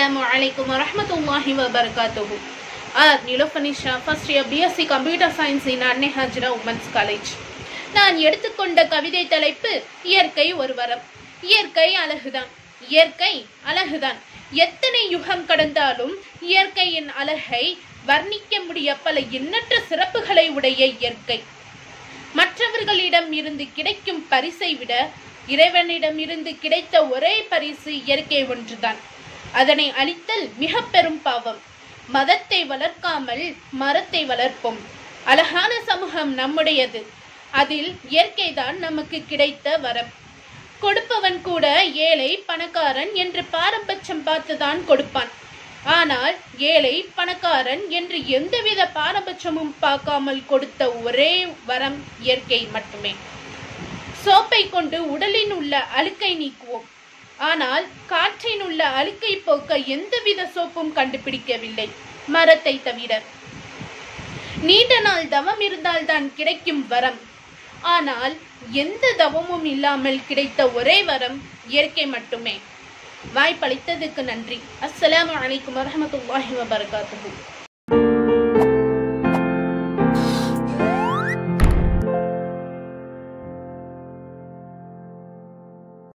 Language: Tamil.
Assalamu alaikum wa rahmatullahi wa barakatuhu. R Nilofanisha first year BSc computer science in Annai Hajra women's college நான் எடுத்துக்கொண்ட கவிதை தலைப்பு இயற்கை ஒரு வரம் இயற்கை அழகுதான் இயற்கை அழகுதான் எத்தனை யுகம் கடந்தாலும் இயற்கையின் அழகை வர்ணிக்க முடிய பல எண்ணற்ற சிறப்புகளை உடைய இயற்கை மற்றவர்களிடம் இருந்து கிடைக்கும் பரிசை விட இறைவனிடம் இருந்து கிடைத்த ஒரே பரிசு இயற்கை ஒன்றுதான் அதனை அழித்தல் மிக பெரும் பாவம் மதத்தை வளர்க்காமல் மரத்தை வளர்ப்போம் அழகான சமூகம் நம்முடையது அதில் இயற்கைதான் நமக்கு கிடைத்த வரம் கொடுப்பவன் கூட ஏழை பணக்காரன் என்று பாரபட்சம் பார்த்துதான் கொடுப்பான் ஆனால் ஏழை பணக்காரன் என்று எந்தவித பாரபட்சமும் பார்க்காமல் கொடுத்த ஒரே வரம் இயற்கை மட்டுமே சோப்பை கொண்டு உடலின் உள்ள அழுக்கை நீக்குவோம் ஆனால் காற்றின் உள்ள அழுக்கை போக்க எந்தவித சோப்பும் கண்டுபிடிக்கவில்லை மரத்தை தவிர நீண்ட நாள் தவம் இருந்தால்தான் கிடைக்கும் வரம் ஆனால் எந்த தவமும் இல்லாமல் கிடைத்த ஒரே வரம் இயற்கை மட்டுமே வாய்ப்பளித்ததுக்கு நன்றி அஸ்ஸலாமு அலைக்கும் வரஹமத்துல்லாஹி வபரகாத்துஹு